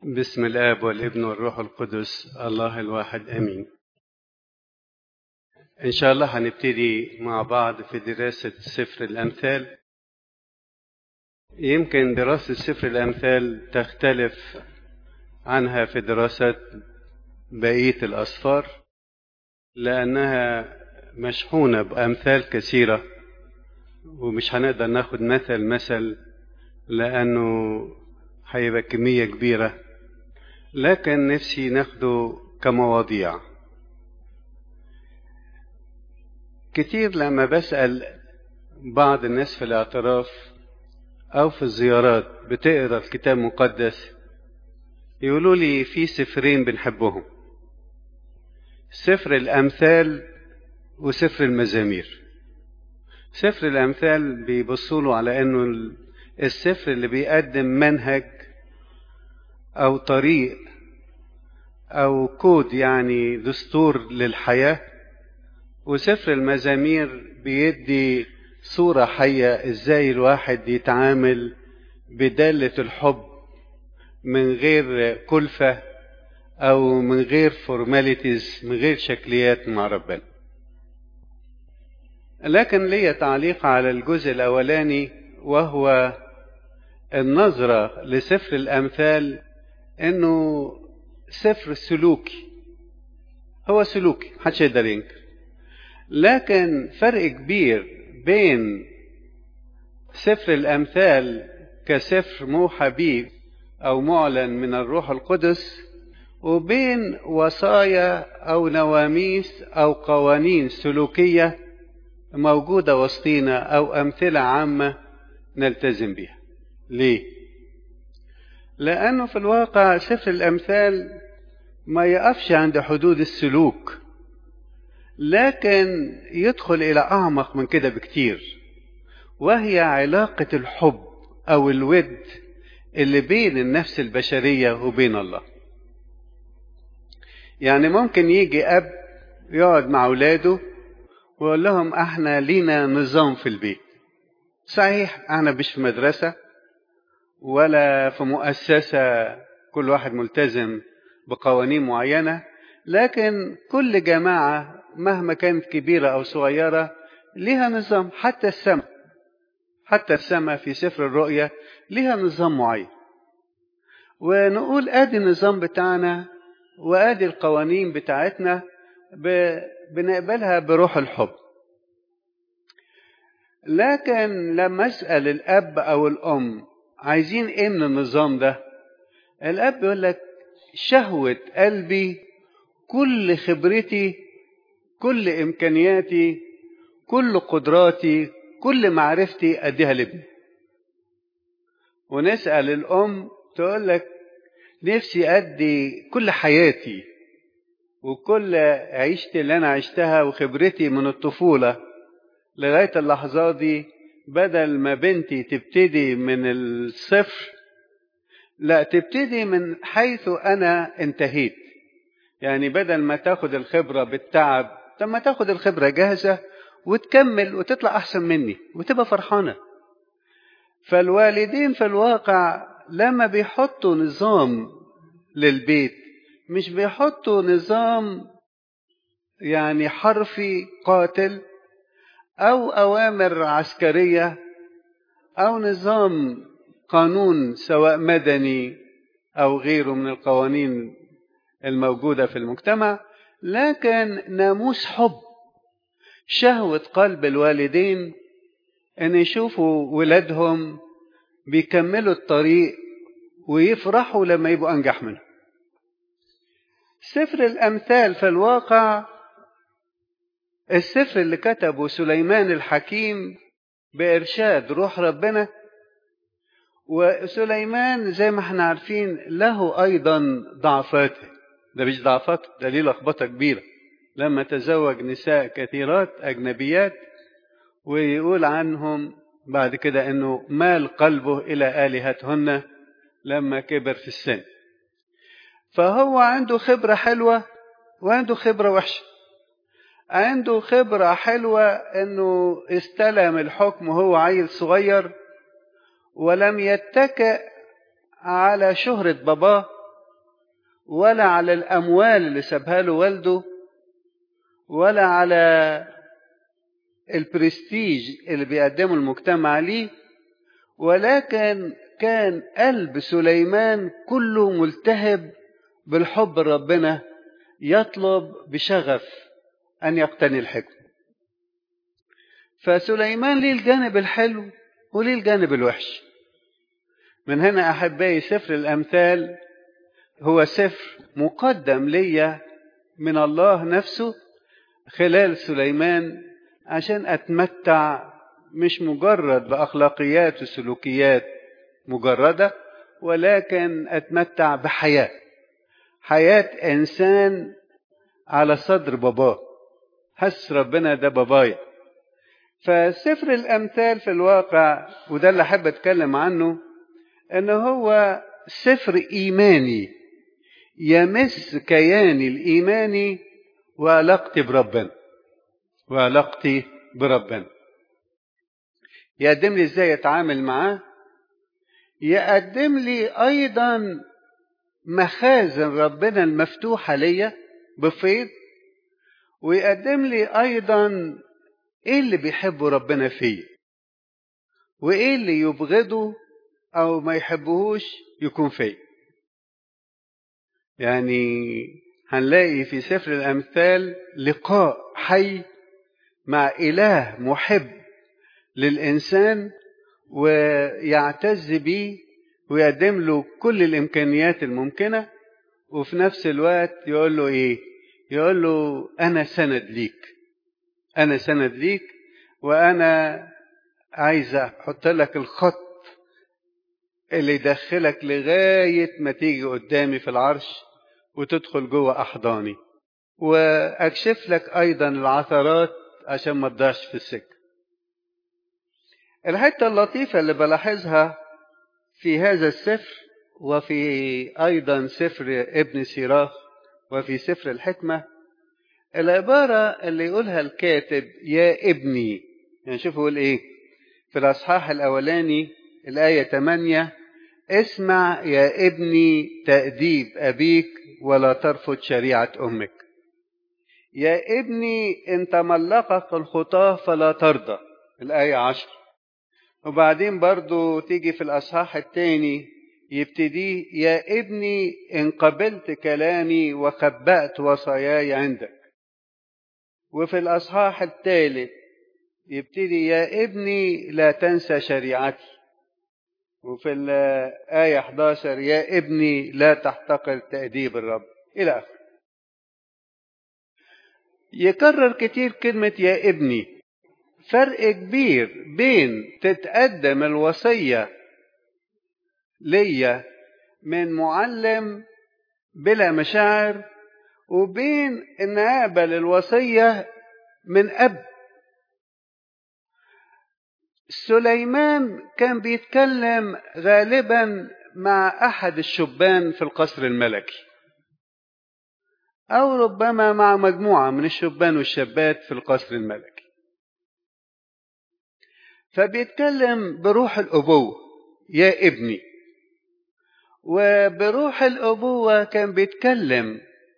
بسم الآب والابن والروح القدس الله الواحد آمين إن شاء الله هنبتدي مع بعض في دراسة سفر الأمثال يمكن دراسة سفر الأمثال تختلف عنها في دراسة بقية الأسفار لأنها مشحونة بأمثال كثيرة ومش هنقدر ناخد مثل مثل لأنه هيبقى كمية كبيرة لكن نفسي ناخده كمواضيع كتير لما بسأل بعض الناس في الاعتراف أو في الزيارات بتقرا الكتاب المقدس يقولوا لي في سفرين بنحبهم سفر الأمثال وسفر المزامير سفر الأمثال بيبصوا له على إنه السفر اللي بيقدم منهج أو طريق أو كود يعني دستور للحياة وسفر المزامير بيدي صورة حية إزاي الواحد يتعامل بدالة الحب من غير كلفة أو من غير فورماليتيز من غير شكليات مع ربنا لكن ليا تعليق على الجزء الأولاني وهو النظرة لسفر الأمثال إنه سفر سلوكي هو سلوكي محدش يقدر ينكر لكن فرق كبير بين سفر الأمثال كسفر موحى به أو معلن من الروح القدس وبين وصايا أو نواميس أو قوانين سلوكية موجودة وسطينا أو أمثلة عامة نلتزم بها ليه؟ لأنه في الواقع سفر الأمثال ما يقفش عند حدود السلوك لكن يدخل إلى أعمق من كده بكتير وهي علاقة الحب أو الود اللي بين النفس البشرية وبين الله يعني ممكن يجي أب يقعد مع أولاده ويقول لهم احنا لينا نظام في البيت صحيح احنا مش في مدرسة ولا في مؤسسة كل واحد ملتزم بقوانين معينة لكن كل جماعة مهما كانت كبيرة أو صغيرة لها نظام حتى السماء حتى السماء في سفر الرؤيا لها نظام معين ونقول ادي النظام بتاعنا وادي القوانين بتاعتنا بنقبلها بروح الحب لكن لما اسال الاب او الام عايزين ايه من النظام ده الاب يقول لك شهوه قلبي كل خبرتي كل امكانياتي كل قدراتي كل معرفتي اديها لابني ونسال الام تقول لك نفسي ادي كل حياتي وكل عيشتي اللي انا عشتها وخبرتي من الطفوله لغايه اللحظه دي بدل ما بنتي تبتدي من الصفر لا تبتدي من حيث انا انتهيت يعني بدل ما تاخد الخبره بالتعب طب ما تاخد الخبره جاهزه وتكمل وتطلع احسن مني وتبقى فرحانه فالوالدين في الواقع لما بيحطوا نظام للبيت مش بيحطوا نظام يعني حرفي قاتل او اوامر عسكريه او نظام قانون سواء مدني او غيره من القوانين الموجوده في المجتمع لكن ناموس حب شهوه قلب الوالدين ان يشوفوا ولادهم بيكملوا الطريق ويفرحوا لما يبقوا انجح منهم سفر الأمثال في الواقع السفر اللي كتبه سليمان الحكيم بإرشاد روح ربنا وسليمان زي ما احنا عارفين له أيضا ضعفاته ده مش ضعفاته ده ليه لخبطة كبيرة لما تزوج نساء كثيرات أجنبيات ويقول عنهم بعد كده انه مال قلبه الى الهتهن لما كبر في السن فهو عنده خبرة حلوة وعنده خبرة وحشة عنده خبرة حلوة انه استلم الحكم وهو عيل صغير ولم يتكئ على شهرة باباه ولا على الأموال اللي سابها له والده ولا على البرستيج اللي بيقدمه المجتمع ليه ولكن كان قلب سليمان كله ملتهب بالحب ربنا يطلب بشغف أن يقتني الحكم فسليمان ليه الجانب الحلو وليه الجانب الوحش من هنا أحبائي سفر الأمثال هو سفر مقدم ليا من الله نفسه خلال سليمان عشان أتمتع مش مجرد بأخلاقيات وسلوكيات مجردة ولكن أتمتع بحياة حياة إنسان على صدر باباه حس ربنا ده بابايا فسفر الأمثال في الواقع وده اللي أحب أتكلم عنه إن هو سفر إيماني يمس كياني الإيماني وعلاقتي بربنا وعلاقتي بربنا يقدم لي ازاي اتعامل معاه يقدم لي ايضا مخازن ربنا المفتوحه ليا بفيض ويقدم لي ايضا ايه اللي بيحبه ربنا فيا وايه اللي يبغضه او ما يحبهوش يكون فيا يعني هنلاقي في سفر الامثال لقاء حي مع اله محب للانسان ويعتز بيه ويقدم له كل الامكانيات الممكنه وفي نفس الوقت يقول له ايه يقول له انا سند ليك انا سند ليك وانا عايز احط لك الخط اللي يدخلك لغايه ما تيجي قدامي في العرش وتدخل جوه احضاني واكشف لك ايضا العثرات عشان ما تضيعش في السكه الحته اللطيفه اللي بلاحظها في هذا السفر وفي ايضا سفر ابن سيراخ وفي سفر الحكمه العباره اللي يقولها الكاتب يا ابني يعني شوفوا يقول ايه في الاصحاح الاولاني الايه 8 اسمع يا ابني تاديب ابيك ولا ترفض شريعه امك يا ابني ان تملقك الخطاه فلا ترضى الايه 10 وبعدين برضو تيجي في الأصحاح الثاني يبتدي يا ابني إن قبلت كلامي وخبأت وصاياي عندك وفي الأصحاح الثالث يبتدي يا ابني لا تنسى شريعتي وفي الآية 11 يا ابني لا تحتقر تأديب الرب إلى آخره يكرر كتير كلمة يا ابني فرق كبير بين تتقدم الوصية ليا من معلم بلا مشاعر وبين ان اقبل الوصية من اب سليمان كان بيتكلم غالبا مع احد الشبان في القصر الملكي او ربما مع مجموعة من الشبان والشابات في القصر الملكي فبيتكلم بروح الأبوة يا ابني وبروح الأبوة كان بيتكلم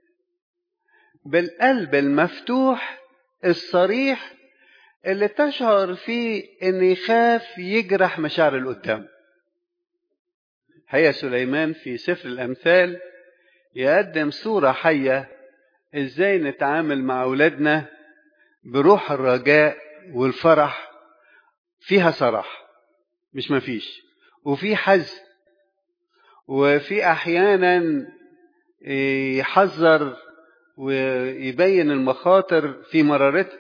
بالقلب المفتوح الصريح اللي تشعر فيه ان يخاف يجرح مشاعر اللي قدامه هيا سليمان في سفر الامثال يقدم صورة حية ازاي نتعامل مع اولادنا بروح الرجاء والفرح فيها صراحة مش مفيش وفي حزن وفي أحيانا يحذر ويبين المخاطر في مرارتها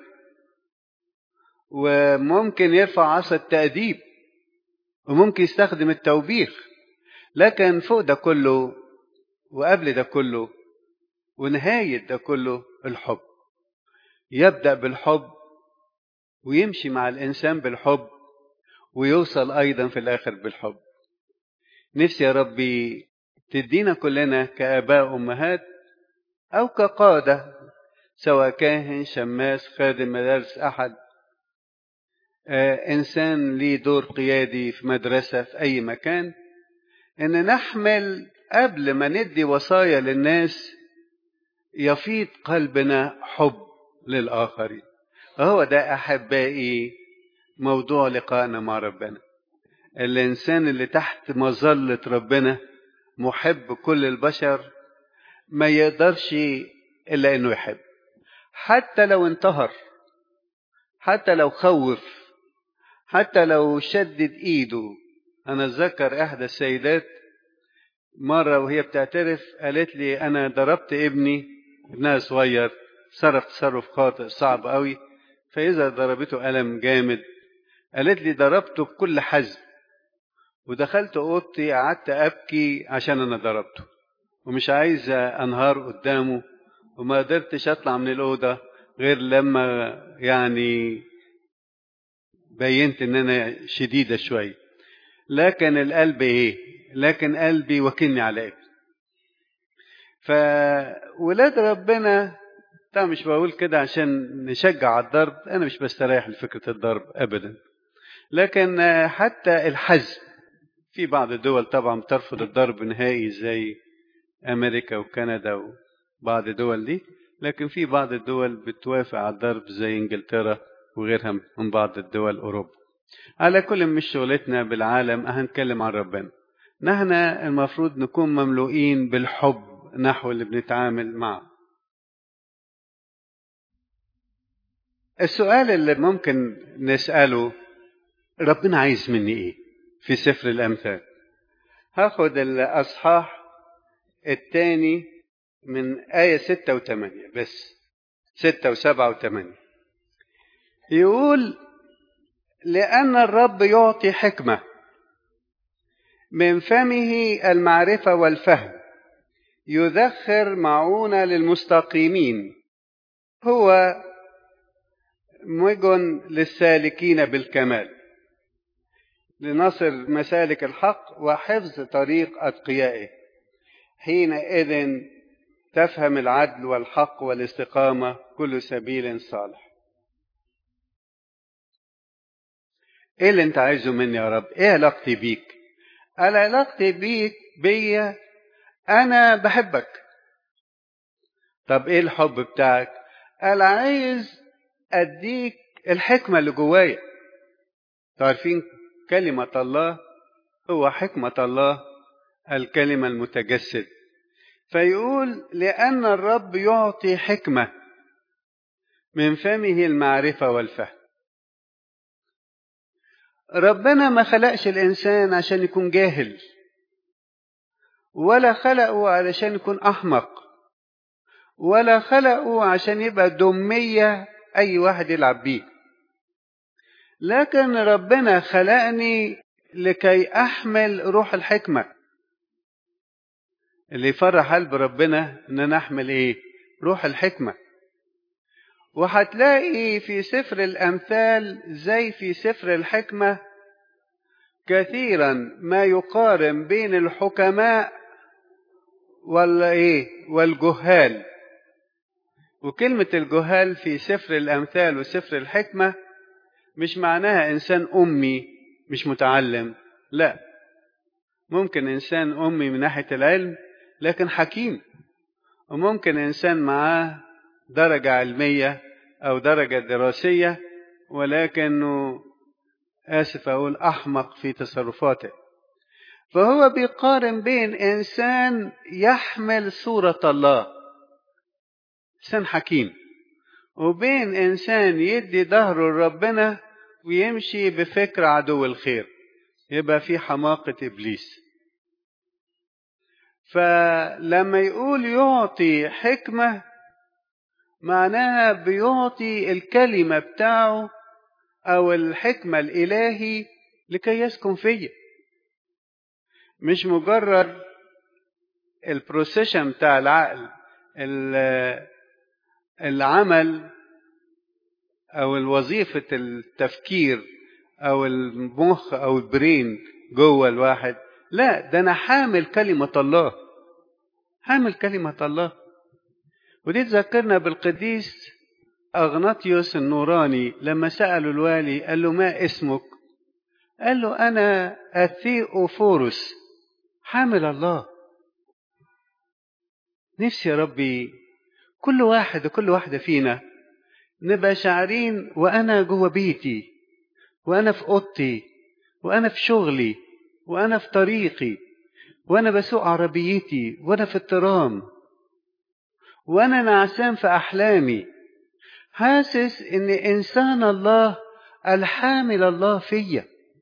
وممكن يرفع عصا التأديب وممكن يستخدم التوبيخ لكن فوق ده كله وقبل ده كله ونهاية ده كله الحب يبدأ بالحب ويمشي مع الإنسان بالحب ويوصل أيضا في الآخر بالحب نفسي يا ربي تدينا كلنا كآباء وأمهات أو كقادة سواء كاهن شماس خادم مدارس أحد آه إنسان ليه دور قيادي في مدرسة في أي مكان إن نحمل قبل ما ندي وصايا للناس يفيض قلبنا حب للآخرين هو ده أحبائي موضوع لقائنا مع ربنا الإنسان اللي تحت مظلة ربنا محب كل البشر ما يقدرش إلا إنه يحب حتى لو انتهر حتى لو خوف حتى لو شدد إيده أنا أتذكر إحدى السيدات مرة وهي بتعترف قالت لي أنا ضربت ابني ابنها صغير صرف تصرف خاطئ صعب قوي فإذا ضربته ألم جامد قالت لي ضربته بكل حزم ودخلت أوضتي قعدت أبكي عشان أنا ضربته ومش عايز أنهار قدامه وما قدرتش أطلع من الأوضة غير لما يعني بينت إن أنا شديدة شوية لكن القلب إيه؟ لكن قلبي وكلني على ابني فولاد ربنا طبعا مش بقول كده عشان نشجع على الضرب انا مش بستريح لفكره الضرب ابدا لكن حتى الحزم في بعض الدول طبعا بترفض الضرب نهائي زي امريكا وكندا وبعض الدول دي لكن في بعض الدول بتوافق على الضرب زي انجلترا وغيرها من بعض الدول اوروبا على كل مش شغلتنا بالعالم هنتكلم عن ربنا نحن المفروض نكون مملوئين بالحب نحو اللي بنتعامل معه السؤال اللي ممكن نسأله ربنا عايز مني ايه في سفر الأمثال هاخد الأصحاح الثاني من آية ستة وثمانية بس ستة وسبعة وثمانية يقول لأن الرب يعطي حكمة من فمه المعرفة والفهم يذخر معونة للمستقيمين هو مجن للسالكين بالكمال لنصر مسالك الحق وحفظ طريق أتقيائه حينئذ تفهم العدل والحق والاستقامة كل سبيل صالح ايه اللي انت عايزه مني يا رب ايه علاقتي بيك انا علاقتي بيك بيا انا بحبك طب ايه الحب بتاعك انا عايز اديك الحكمة اللي جوايا تعرفين كلمة الله هو حكمة الله الكلمة المتجسد فيقول لأن الرب يعطي حكمة من فمه المعرفة والفهم ربنا ما خلقش الإنسان عشان يكون جاهل ولا خلقه علشان يكون أحمق ولا خلقه عشان يبقى دمية أي واحد يلعب بيه لكن ربنا خلقني لكي أحمل روح الحكمة اللي يفرح قلب ربنا إن أنا أحمل إيه؟ روح الحكمة وهتلاقي في سفر الأمثال زي في سفر الحكمة كثيرا ما يقارن بين الحكماء والإيه؟ والجهال وكلمة الجهال في سفر الأمثال وسفر الحكمة مش معناها إنسان أمي مش متعلم لا ممكن إنسان أمي من ناحية العلم لكن حكيم وممكن إنسان معاه درجة علمية أو درجة دراسية ولكنه آسف أقول أحمق في تصرفاته فهو بيقارن بين إنسان يحمل صورة الله إنسان حكيم وبين إنسان يدي ظهره لربنا ويمشي بفكر عدو الخير يبقى في حماقة إبليس فلما يقول يعطي حكمة معناها بيعطي الكلمة بتاعه أو الحكمة الإلهي لكي يسكن فيا مش مجرد البروسيشن بتاع العقل العمل او الوظيفة التفكير او المخ او البرين جوه الواحد لا ده انا حامل كلمة الله حامل كلمة الله ودي تذكرنا بالقديس أغناطيوس النوراني لما سألوا الوالي قال له ما اسمك قال له أنا أثيوفورس حامل الله نفسي يا ربي كل واحد وكل واحدة فينا نبقى شاعرين وأنا جوه بيتي وأنا في أوضتي وأنا في شغلي وأنا في طريقي وأنا بسوق عربيتي وأنا في الترام وأنا نعسان في أحلامي حاسس إن إنسان الله الحامل الله فيا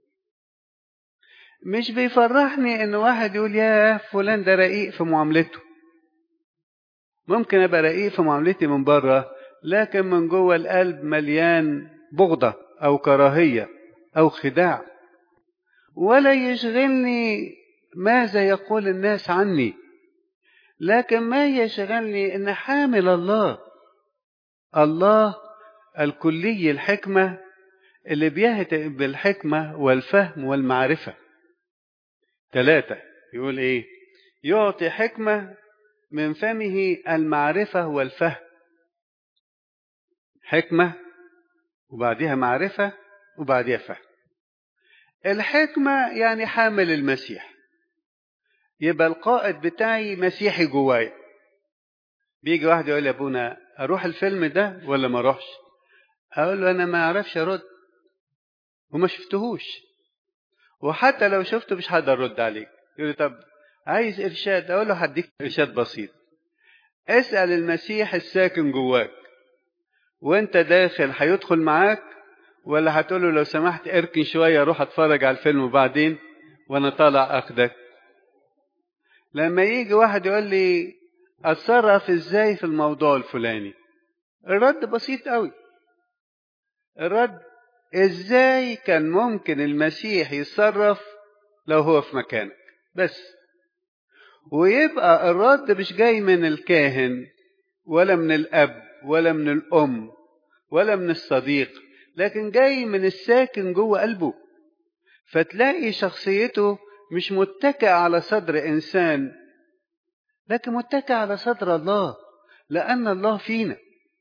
مش بيفرحني إن واحد يقول يا فلان ده رقيق في معاملته ممكن أبقى رقيق في معاملتي من بره لكن من جوه القلب مليان بغضة أو كراهية أو خداع ولا يشغلني ماذا يقول الناس عني لكن ما يشغلني ان حامل الله الله الكلي الحكمه اللي بيهتم بالحكمه والفهم والمعرفه ثلاثه يقول ايه يعطي حكمه من فمه المعرفه والفهم حكمه وبعدها معرفه وبعدها فهم الحكمه يعني حامل المسيح يبقى القائد بتاعي مسيحي جوايا بيجي واحد يقول لي يا ابونا اروح الفيلم ده ولا ما اروحش اقول له انا ما اعرفش ارد وما شفتهوش وحتى لو شفته مش هقدر ارد عليك يقول لي طب عايز ارشاد اقول له هديك ارشاد بسيط اسال المسيح الساكن جواك وانت داخل هيدخل معاك ولا هتقول له لو سمحت اركن شويه اروح اتفرج على الفيلم وبعدين وانا طالع اخدك لما يجي واحد يقول لي اتصرف ازاي في الموضوع الفلاني الرد بسيط قوي الرد ازاي كان ممكن المسيح يتصرف لو هو في مكانك بس ويبقى الرد مش جاي من الكاهن ولا من الاب ولا من الام ولا من الصديق لكن جاي من الساكن جوه قلبه فتلاقي شخصيته مش متكئ على صدر انسان لكن متكئ على صدر الله لان الله فينا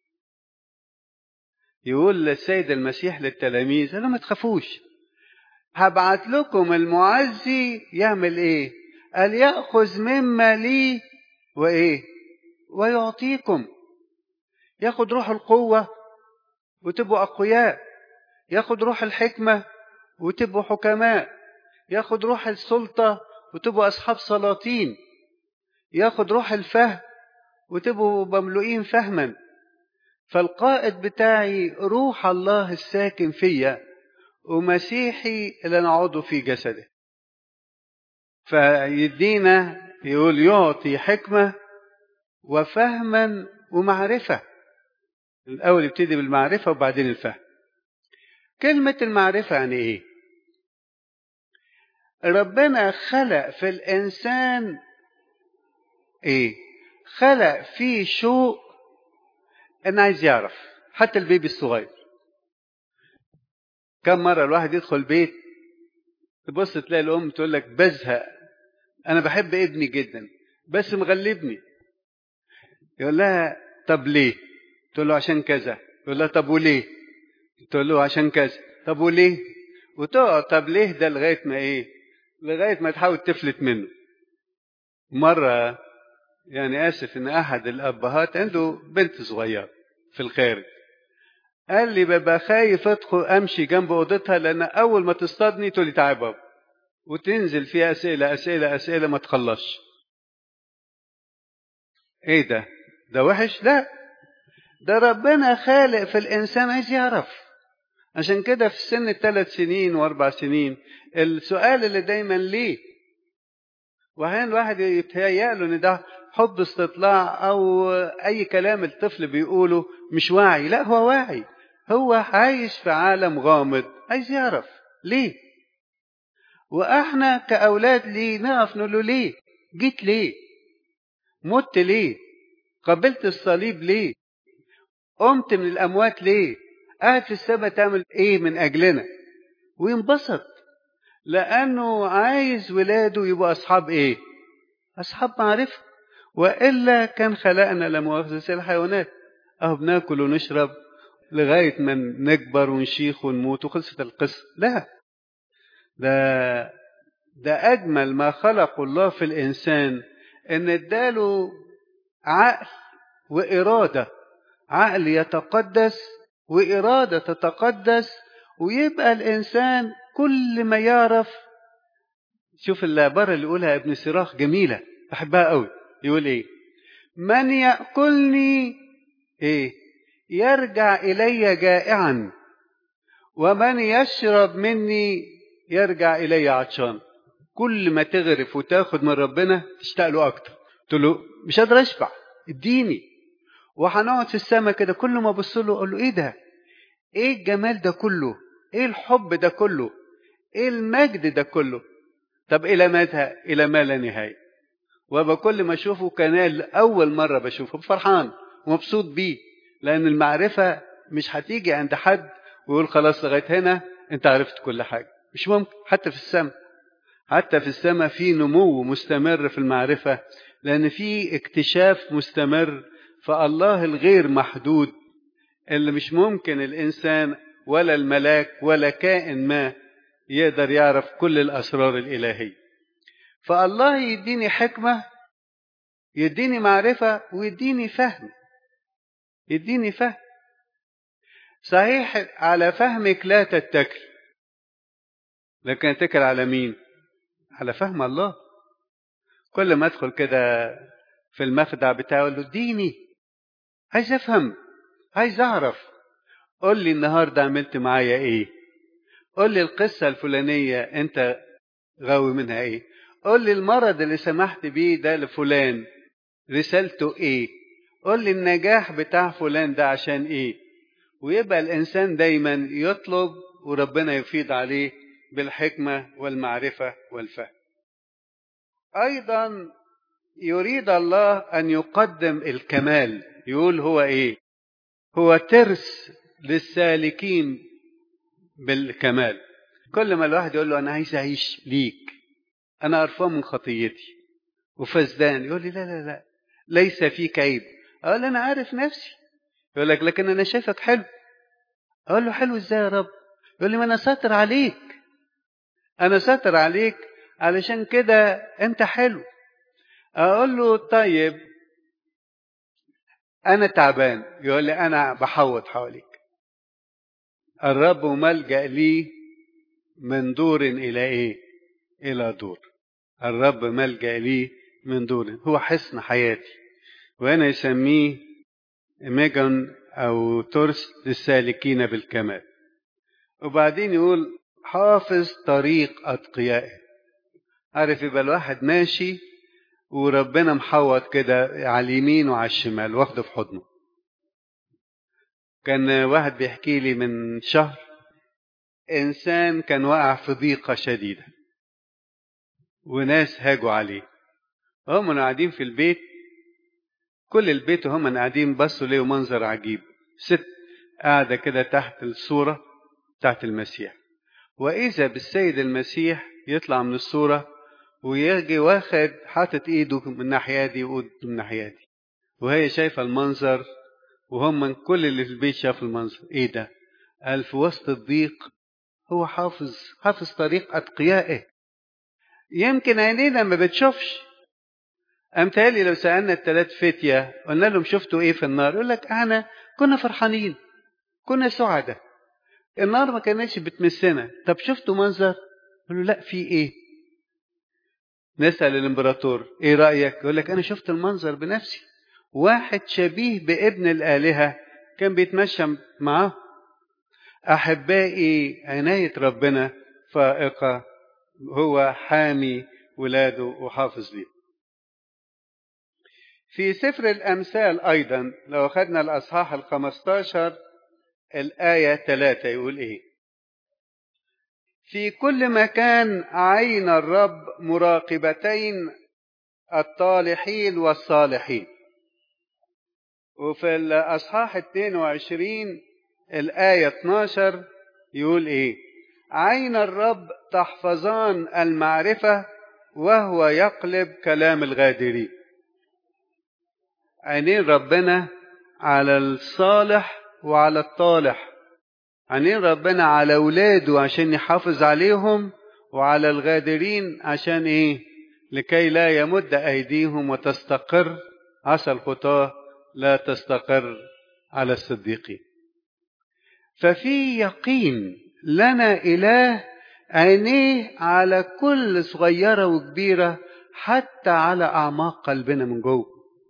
يقول السيد المسيح للتلاميذ انا ما تخافوش هبعت لكم المعزي يعمل ايه قال ياخذ مما لي وايه ويعطيكم ياخد روح القوه وتبقوا اقوياء ياخد روح الحكمه وتبقوا حكماء ياخد روح السلطة وتبقوا أصحاب سلاطين ياخد روح الفهم وتبقوا مملوئين فهما فالقائد بتاعي روح الله الساكن فيا ومسيحي اللي أنا عضو في جسده فيدينا يقول يعطي حكمة وفهما ومعرفة الأول يبتدي بالمعرفة وبعدين الفهم كلمة المعرفة يعني إيه؟ ربنا خلق في الإنسان إيه؟ خلق فيه شوق إنه عايز يعرف حتى البيبي الصغير كم مرة الواحد يدخل بيت تبص تلاقي الأم تقول لك بزهق أنا بحب ابني جدا بس مغلبني يقول لها طب ليه؟ تقول له عشان كذا يقول لها طب وليه؟ تقول له عشان كذا طب وليه؟ وتقعد طب ليه ده لغاية ما إيه؟ لغاية ما تحاول تفلت منه مرة يعني آسف إن أحد الأبهات عنده بنت صغيرة في الخارج قال لي ببقى خايف أدخل أمشي جنب أوضتها لأن أول ما تصطادني تقول لي تعالى بابا وتنزل فيها أسئلة أسئلة أسئلة ما تخلصش إيه ده؟ ده وحش؟ لا ده ربنا خالق في الإنسان عايز يعرف عشان كده في سن الثلاث سنين واربع سنين السؤال اللي دايما ليه وهنا الواحد يتهيأ له ان ده حب استطلاع او اي كلام الطفل بيقوله مش واعي لا هو واعي هو عايش في عالم غامض عايز يعرف ليه واحنا كاولاد ليه نقف نقول له ليه جيت ليه مت ليه قبلت الصليب ليه قمت من الاموات ليه قاعد في السماء تعمل ايه من اجلنا وينبسط لانه عايز ولاده يبقوا اصحاب ايه اصحاب معرفه والا كان خلقنا لمؤاخذه زي الحيوانات اهو بناكل ونشرب لغايه ما نكبر ونشيخ ونموت وخلصت القصه لا ده ده اجمل ما خلق الله في الانسان ان اداله عقل وإرادة عقل يتقدس وإرادة تتقدس ويبقى الإنسان كل ما يعرف شوف العبارة اللي يقولها ابن سراخ جميلة بحبها قوي يقول إيه من يأكلني إيه يرجع إلي جائعا ومن يشرب مني يرجع إلي عطشان كل ما تغرف وتاخد من ربنا تشتاق له أكتر تقول له مش قادر أشبع اديني وهنقعد في السماء كده كل ما ابص له اقول له ايه ده؟ ايه الجمال ده كله؟ ايه الحب ده كله؟ ايه المجد ده كله؟ طب الى متى؟ الى ما لا نهايه. وابقى كل ما اشوفه كان اول مره بشوفه فرحان ومبسوط بيه لان المعرفه مش هتيجي عند حد ويقول خلاص لغايه هنا انت عرفت كل حاجه مش ممكن حتى في السماء حتى في السماء في نمو مستمر في المعرفه لان في اكتشاف مستمر فالله الغير محدود اللي مش ممكن الانسان ولا الملاك ولا كائن ما يقدر يعرف كل الاسرار الالهيه فالله يديني حكمه يديني معرفه ويديني فهم يديني فهم صحيح على فهمك لا تتكل لكن اتكل على مين على فهم الله كل ما ادخل كده في المخدع بتاعه اقول له اديني عايز افهم عايز اعرف قول لي النهارده عملت معايا ايه قول لي القصه الفلانيه انت غاوي منها ايه قول لي المرض اللي سمحت بيه ده لفلان رسالته ايه قول لي النجاح بتاع فلان ده عشان ايه ويبقى الانسان دايما يطلب وربنا يفيض عليه بالحكمه والمعرفه والفهم ايضا يريد الله ان يقدم الكمال يقول هو ايه هو ترس للسالكين بالكمال كل ما الواحد يقول له انا عايز اعيش ليك انا قرفان من خطيتي وفزدان يقول لي لا لا لا ليس فيك عيب اقول انا عارف نفسي يقول لك لكن انا شايفك حلو اقول له حلو ازاي يا رب يقول لي ما انا ساتر عليك انا ساتر عليك علشان كده انت حلو اقول له طيب انا تعبان يقول لي انا بحوط حواليك الرب ملجا لي من دور الى ايه الى دور الرب ملجا لي من دور هو حصن حياتي وانا يسميه ميجان او ترس للسالكين بالكمال وبعدين يقول حافظ طريق اتقيائه عارف يبقى الواحد ماشي وربنا محوط كده على اليمين وعلى الشمال واخده في حضنه كان واحد بيحكي لي من شهر انسان كان واقع في ضيقه شديده وناس هاجوا عليه هم قاعدين في البيت كل البيت وهم قاعدين بصوا ليه منظر عجيب ست قاعدة كده تحت الصورة تحت المسيح وإذا بالسيد المسيح يطلع من الصورة ويجي واخد حاطط ايده من الناحية دي وايده من الناحية دي وهي شايفة المنظر وهم من كل اللي في البيت شاف المنظر ايه ده قال في وسط الضيق هو حافظ حافظ طريق اتقيائه يمكن عينينا ما بتشوفش امثالي لو سالنا الثلاث فتيه قلنا لهم شفتوا ايه في النار يقول لك احنا كنا فرحانين كنا سعداء النار ما كانتش بتمسنا طب شفتوا منظر يقول له لا في ايه نسال الامبراطور ايه رايك يقول لك انا شفت المنظر بنفسي واحد شبيه بابن الالهه كان بيتمشى معاه احبائي عنايه ربنا فائقه هو حامي ولاده وحافظ ليه في سفر الأمثال أيضا لو أخذنا الأصحاح الخمستاشر الآية ثلاثة يقول إيه في كل مكان عين الرب مراقبتين الطالحين والصالحين وفي الأصحاح 22 الآية 12 يقول إيه عين الرب تحفظان المعرفة وهو يقلب كلام الغادرين عينين ربنا على الصالح وعلى الطالح عينين ربنا على اولاده عشان يحافظ عليهم وعلى الغادرين عشان ايه لكي لا يمد ايديهم وتستقر عسى الخطاة لا تستقر على الصديقين ففي يقين لنا إله عينيه على كل صغيرة وكبيرة حتى على أعماق قلبنا من جوه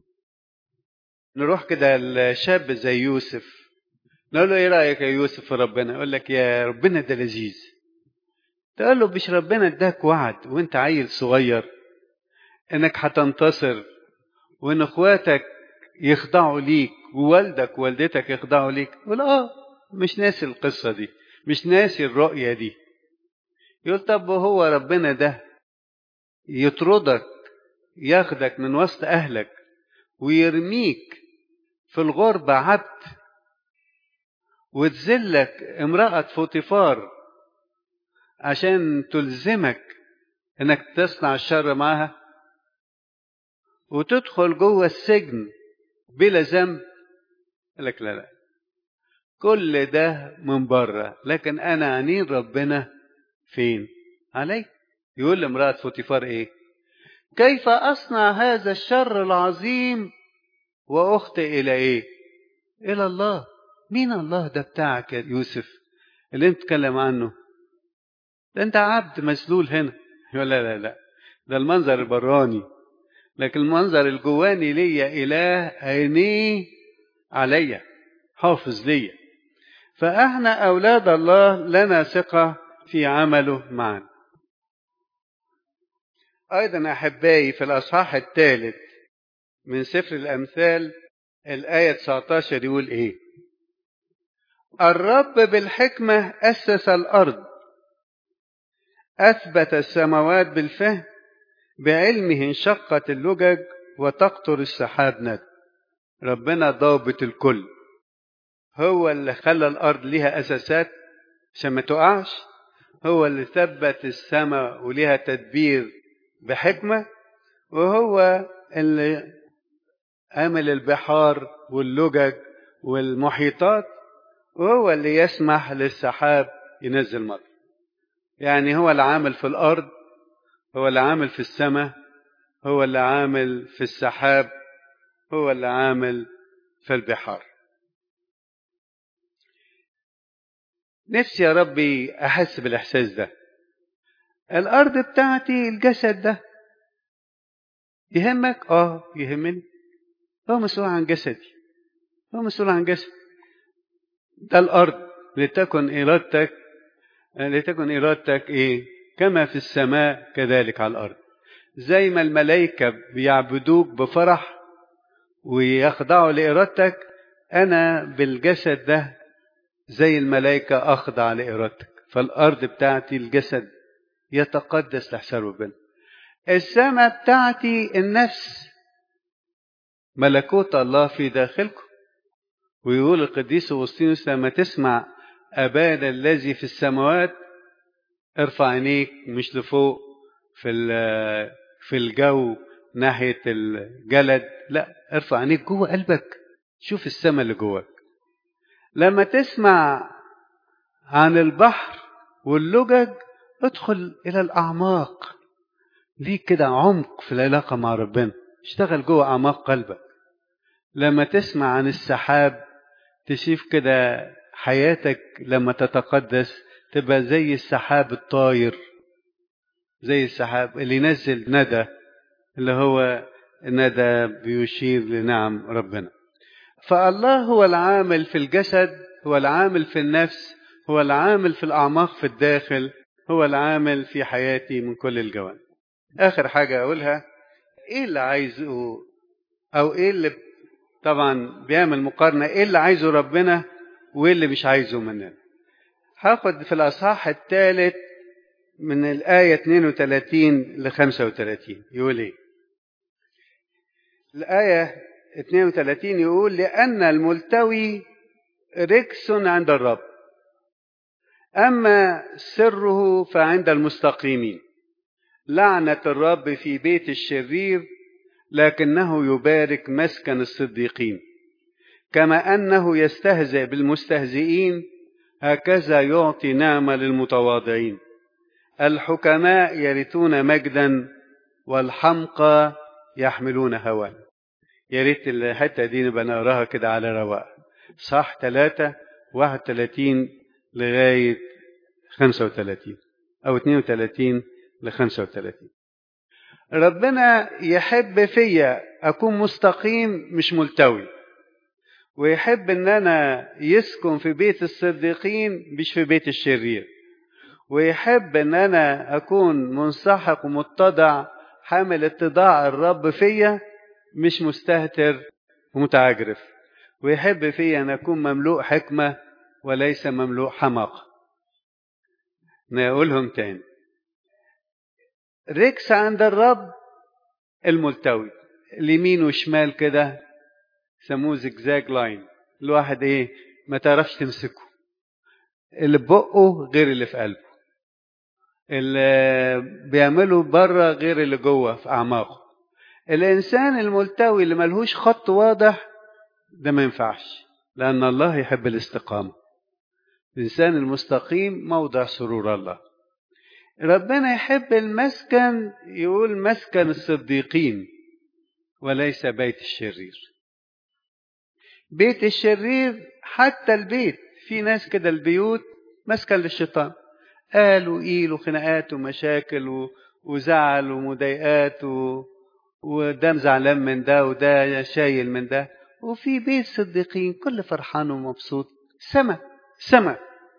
نروح كده الشاب زي يوسف نقول له ايه رايك يا يوسف في ربنا يقول لك يا ربنا ده لذيذ تقول له مش ربنا اداك وعد وانت عيل صغير انك هتنتصر وان اخواتك يخضعوا ليك ووالدك ووالدتك يخضعوا ليك يقول اه مش ناسي القصه دي مش ناسي الرؤيه دي يقول طب هو ربنا ده يطردك ياخدك من وسط اهلك ويرميك في الغربة عبد وتذلك امرأة فوطيفار عشان تلزمك انك تصنع الشر معها وتدخل جوه السجن بلا ذنب لك لا لا كل ده من بره لكن انا عنين ربنا فين علي يقول لامرأة فوطيفار ايه كيف اصنع هذا الشر العظيم واخطئ الى ايه الى الله مين الله ده بتاعك يا يوسف اللي انت تتكلم عنه ده انت عبد مسلول هنا يقول لا لا لا ده المنظر البراني لكن المنظر الجواني ليا اله عينيه عليا حافظ ليا فاحنا اولاد الله لنا ثقه في عمله معنا ايضا احبائي في الاصحاح الثالث من سفر الامثال الايه 19 يقول ايه الرب بالحكمه اسس الارض اثبت السماوات بالفهم بعلمه انشقت اللجج وتقطر السحاب ند ربنا ضابط الكل هو اللي خلى الارض ليها اساسات عشان ما تقعش هو اللي ثبت السماء وليها تدبير بحكمه وهو اللي عمل البحار واللجج والمحيطات وهو اللي يسمح للسحاب ينزل مطر يعني هو اللي عامل في الارض هو اللي عامل في السماء هو اللي عامل في السحاب هو اللي عامل في البحار نفسي يا ربي احس بالاحساس ده الارض بتاعتي الجسد ده يهمك اه يهمني هو مسؤول عن جسدي هو مسؤول عن جسدي ده الارض لتكن ارادتك لتكن ارادتك ايه كما في السماء كذلك على الارض زي ما الملائكه بيعبدوك بفرح ويخضعوا لارادتك انا بالجسد ده زي الملائكه اخضع لارادتك فالارض بتاعتي الجسد يتقدس لحساب ربنا السماء بتاعتي النفس ملكوت الله في داخلكم ويقول القديس أغسطينوس لما تسمع أبانا الذي في السماوات ارفع عينيك مش لفوق في في الجو ناحية الجلد لا ارفع عينيك جوه قلبك شوف السماء اللي جواك لما تسمع عن البحر واللجج ادخل إلى الأعماق ليك كده عمق في العلاقة مع ربنا اشتغل جوه أعماق قلبك لما تسمع عن السحاب تشوف كده حياتك لما تتقدس تبقى زي السحاب الطاير زي السحاب اللي ينزل ندى اللي هو ندى بيشير لنعم ربنا فالله هو العامل في الجسد هو العامل في النفس هو العامل في الأعماق في الداخل هو العامل في حياتي من كل الجوانب آخر حاجة أقولها إيه اللي عايزه أو إيه اللي طبعا بيعمل مقارنة إيه اللي عايزه ربنا وإيه اللي مش عايزه مننا هاخد في الأصحاح الثالث من الآية 32 ل 35 يقول إيه الآية 32 يقول لأن الملتوي ركس عند الرب أما سره فعند المستقيمين لعنة الرب في بيت الشرير لكنه يبارك مسكن الصديقين كما أنه يستهزئ بالمستهزئين هكذا يعطي نعمة للمتواضعين الحكماء يرثون مجدا والحمقى يحملون هوى يا ريت الحتة دي نبقى نقراها كده على رواق صح 3 31 لغاية 35 أو 32 ل 35 ربنا يحب فيا أكون مستقيم مش ملتوي ويحب ان انا يسكن في بيت الصديقين مش في بيت الشرير ويحب ان انا اكون منسحق ومتضع حامل اتضاع الرب فيا مش مستهتر ومتعجرف ويحب فيا ان اكون مملوء حكمه وليس مملوء حماقه نقولهم تاني ركس عند الرب الملتوي اليمين وشمال كده سموه زجزاج لاين الواحد ايه ما تعرفش تمسكه اللي بقه غير اللي في قلبه اللي بيعمله بره غير اللي جوه في اعماقه الانسان الملتوي اللي ملهوش خط واضح ده ما ينفعش لان الله يحب الاستقامه الانسان المستقيم موضع سرور الله ربنا يحب المسكن يقول مسكن الصديقين وليس بيت الشرير بيت الشرير حتى البيت في ناس كده البيوت مسكن للشيطان قال وقيل وخناقات ومشاكل و... وزعل ومضايقات و... وده زعلان من ده وده شايل من ده وفي بيت صديقين كل فرحان ومبسوط سما سما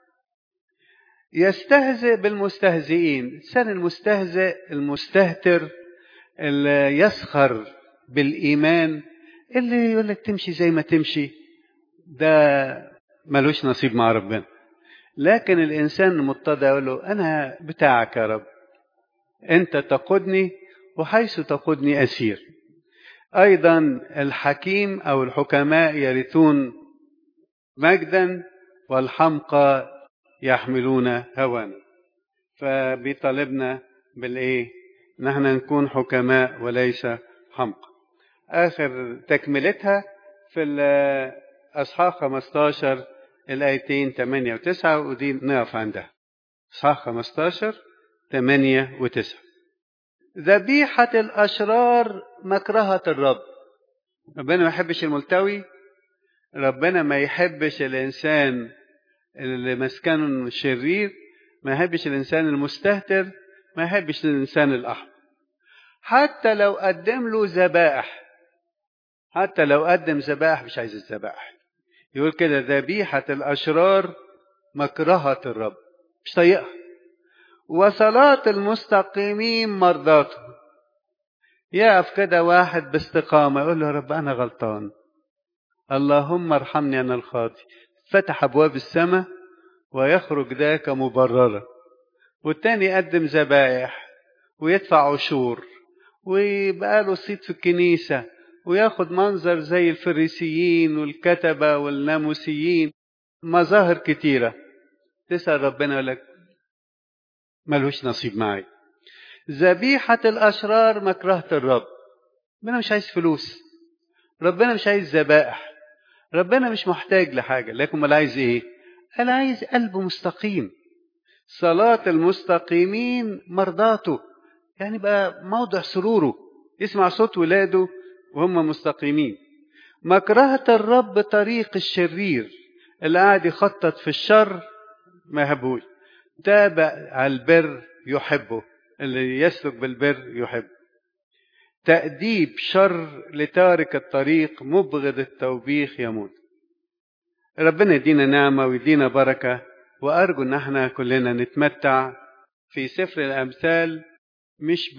يستهزئ بالمستهزئين الإنسان المستهزئ المستهتر اللي يسخر بالإيمان اللي يقول لك تمشي زي ما تمشي ده ملوش نصيب مع ربنا لكن الإنسان المتضع يقول له أنا بتاعك يا رب أنت تقودني وحيث تقودني أسير أيضا الحكيم أو الحكماء يرثون مجدا والحمقى يحملون هوانا فبيطالبنا بالإيه نحن نكون حكماء وليس حمقى آخر تكملتها في أصحاح 15 الآيتين 8 و9 ودي نقف عندها أصحاح 15 8 و9 ذبيحة الأشرار مكرهة الرب ربنا ما يحبش الملتوي ربنا ما يحبش الإنسان اللي مسكنه شرير ما يحبش الإنسان المستهتر ما يحبش الإنسان الأحمر حتى لو قدم له ذبائح حتى لو قدم ذبائح مش عايز الذبائح يقول كده ذبيحة الأشرار مكرهة الرب مش طايقها وصلاة المستقيمين مرضاته يقف كده واحد باستقامة يقول له يا رب أنا غلطان اللهم ارحمني أنا الخاطي فتح أبواب السماء ويخرج ذاك مبررا والتاني يقدم ذبائح ويدفع عشور ويبقى له صيت في الكنيسة وياخد منظر زي الفريسيين والكتبة والناموسيين مظاهر كتيرة تسأل ربنا لك ملوش نصيب معي ذبيحة الأشرار مكرهة الرب ربنا مش عايز فلوس ربنا مش عايز ذبائح ربنا مش محتاج لحاجة لكن ما عايز ايه قال عايز قلب مستقيم صلاة المستقيمين مرضاته يعني بقى موضع سروره يسمع صوت ولاده وهم مستقيمين مكرهة الرب طريق الشرير اللي قاعد يخطط في الشر ما يحبوش تابع على البر يحبه اللي يسلك بالبر يحبه تأديب شر لتارك الطريق مبغض التوبيخ يموت ربنا يدينا نعمة ويدينا بركة وأرجو إن احنا كلنا نتمتع في سفر الأمثال مش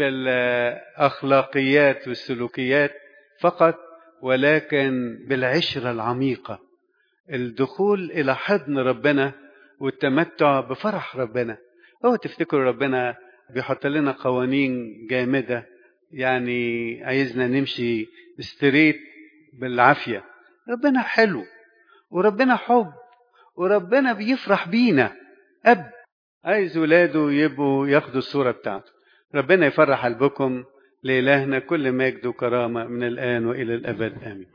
بالأخلاقيات والسلوكيات فقط ولكن بالعشرة العميقة الدخول إلى حضن ربنا والتمتع بفرح ربنا هو تفتكروا ربنا بيحط لنا قوانين جامدة يعني عايزنا نمشي ستريت بالعافية ربنا حلو وربنا حب وربنا بيفرح بينا أب عايز ولاده يبقوا ياخدوا الصورة بتاعته ربنا يفرح قلبكم لإلهنا كل مجد وكرامة من الآن وإلى الأبد آمين